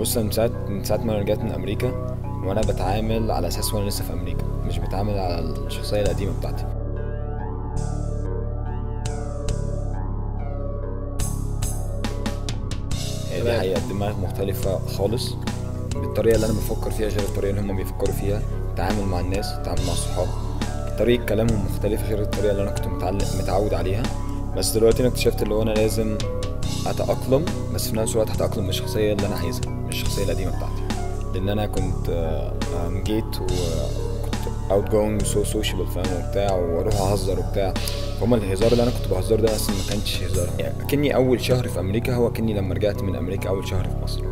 بص أنا من ساعة من ساعة ما أنا رجعت من أمريكا وأنا بتعامل على أساس وأنا لسه في أمريكا مش بتعامل على الشخصية القديمة بتاعتي هي دي حقيقة دماغ مختلفة خالص بالطريقة اللي أنا بفكر فيها غير الطريقة اللي هما بيفكروا فيها التعامل مع الناس التعامل مع الصحاب طريقة كلامهم مختلفة غير الطريقة اللي أنا كنت متعلم متعود عليها بس دلوقتي أنا اكتشفت اللي هو أنا لازم أتأقلم بس في نفس الوقت هتأقلم بالشخصية اللي أنا عايزها مش الشخصية القديمة بتاعتي لأن أنا كنت آه، آم، جيت وكنت اوت جوينج سو سوشيبل فاهم وبتاع واروح اهزر وبتاع فهم الهزار اللي انا كنت بهزره ده اصلا ما كانش هزار يعني كني اول شهر في امريكا هو كني لما رجعت من امريكا اول شهر في مصر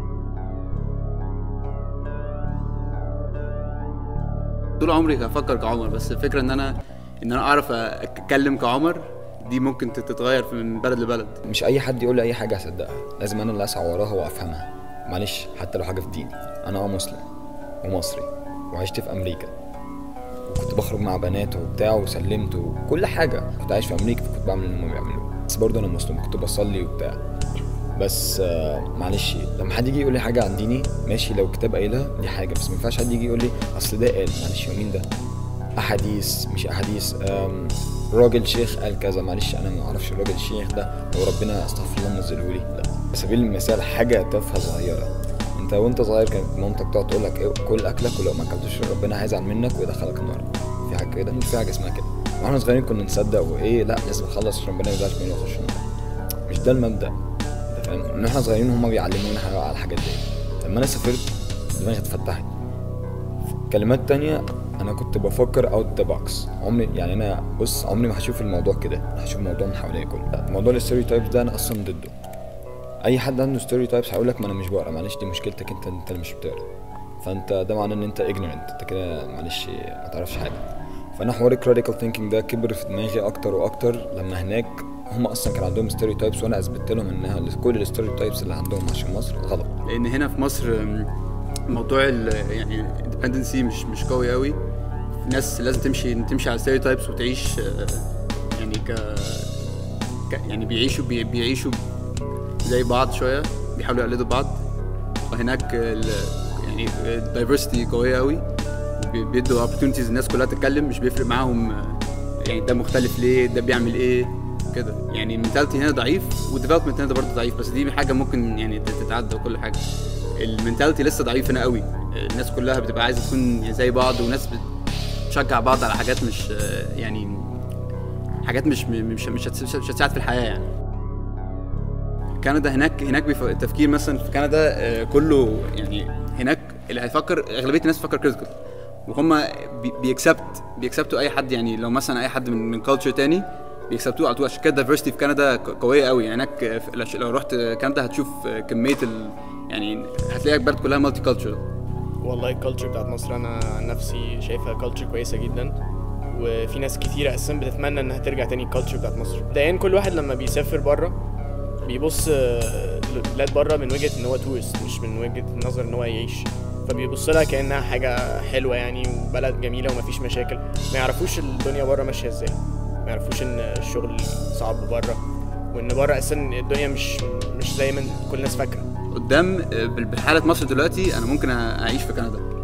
طول عمري هفكر كعمر بس الفكره ان انا ان انا اعرف اتكلم كعمر دي ممكن تتغير من بلد لبلد مش اي حد يقول لي اي حاجه هصدقها لازم انا اللي اسعى وراها وافهمها معلش حتى لو حاجه في ديني انا اه مسلم ومصري وعشت في امريكا وكنت بخرج مع بنات وبتاع وسلمت وكل حاجه كنت عايش في امريكا فكنت بعمل اللي هم بيعملوه بس برضه انا مسلم كنت بصلي وبتاع بس آه، معلش لما حد يجي يقول لي حاجه عن ديني ماشي لو كتاب قايلها دي حاجه بس ما ينفعش حد يجي يقول لي اصل ده قال معلش هو مين ده احاديث مش احاديث آم، راجل شيخ قال كذا معلش انا ما اعرفش الراجل الشيخ ده لو ربنا استغفر الله نزله لي لا على سبيل المثال حاجه تافهه صغيره انت وانت صغير كانت مامتك تقعد تقول لك إيه، كل اكلك ولو ما اكلتش ربنا هيزعل منك ويدخلك النار في حاجه كده مش في حاجه اسمها كده واحنا صغيرين كنا نصدق وايه لا لازم اخلص عشان ربنا ما يزعلش مني واخش النار مش ده المبدا انت فاهم ان احنا صغيرين هما بيعلمونا حاجة على الحاجات دي لما انا سافرت دماغي اتفتحت كلمات تانية انا كنت بفكر اوت ذا بوكس عمري يعني انا بص عمري ما هشوف الموضوع كده انا هشوف الموضوع من حواليا كله موضوع الستيريوتايبس ده انا اصلا ضده اي حد عنده ستيريوتايبس هيقول لك ما انا مش بقرا معلش دي مشكلتك انت انت اللي مش بتقرا فانت ده معناه ان انت ignorant انت كده معلش ما تعرفش حاجه فانا حوار الكريتيكال ثينكينج ده كبر في دماغي اكتر واكتر لما هناك هم اصلا كان عندهم ستيريوتايبس وانا اثبتت لهم انها كل الستيريوتايبس اللي عندهم عشان مصر غلط لان هنا في مصر أم، موضوع ال يعني الديبندنسي مش مش قوي قوي الناس لازم تمشي تمشي على ستيريوتايبس وتعيش آه، يعني ك, ك يعني بيعيشوا بي بيعيشوا زي بعض شويه بيحاولوا يقلدوا بعض وهناك ال يعني الدايفرستي قويه قوي بي- بيدوا opportunities الناس كلها تتكلم مش بيفرق معاهم آه، يعني ده مختلف ليه ده بيعمل ايه كده يعني المنتاليتي هنا ضعيف والديفلوبمنت هنا برضه ضعيف بس دي حاجه ممكن يعني تت- تتعدى وكل حاجه المنتاليتي لسه ضعيف هنا قوي الناس كلها بتبقى عايزه تكون زي بعض وناس بتشجع بعض على حاجات مش آه، يعني حاجات مش مش مش هتس- مش هتساعد في الحياه يعني كندا هناك هناك بيف... التفكير مثلا في كندا آه، كله يعني هناك اللي هيفكر اغلبيه الناس تفكر كريتيكال وهم بيكسبت بيكسبتوا اي حد يعني لو مثلا اي حد من من كلتشر تاني بيكسبتوه على طول عشان كده الدايفرستي في كندا ق- قويه قوي يعني هناك آه، في- لو رحت كندا هتشوف آه، كميه ال... يعني هتلاقي البلد كلها مالتي كلتشر والله الكالتشر بتاعت مصر انا عن نفسي شايفها كالتشر كويسه جدا وفي ناس كتيره اساسا بتتمنى انها ترجع تاني الكالتشر بتاعت مصر مبدئيا كل واحد لما بيسافر بره بيبص آه، لبلاد بره من وجهه ان هو تورست مش من وجهه نظر ان هو يعيش فبيبص لها كانها حاجه حلوه يعني وبلد جميله ومفيش مشاكل ما يعرفوش الدنيا بره ماشيه ازاي ما يعرفوش ان الشغل صعب بره وان بره اساسا الدنيا مش مش زي ما كل الناس فاكره قدام آه، بال- بالحاله مصر دلوقتي انا ممكن اعيش في كندا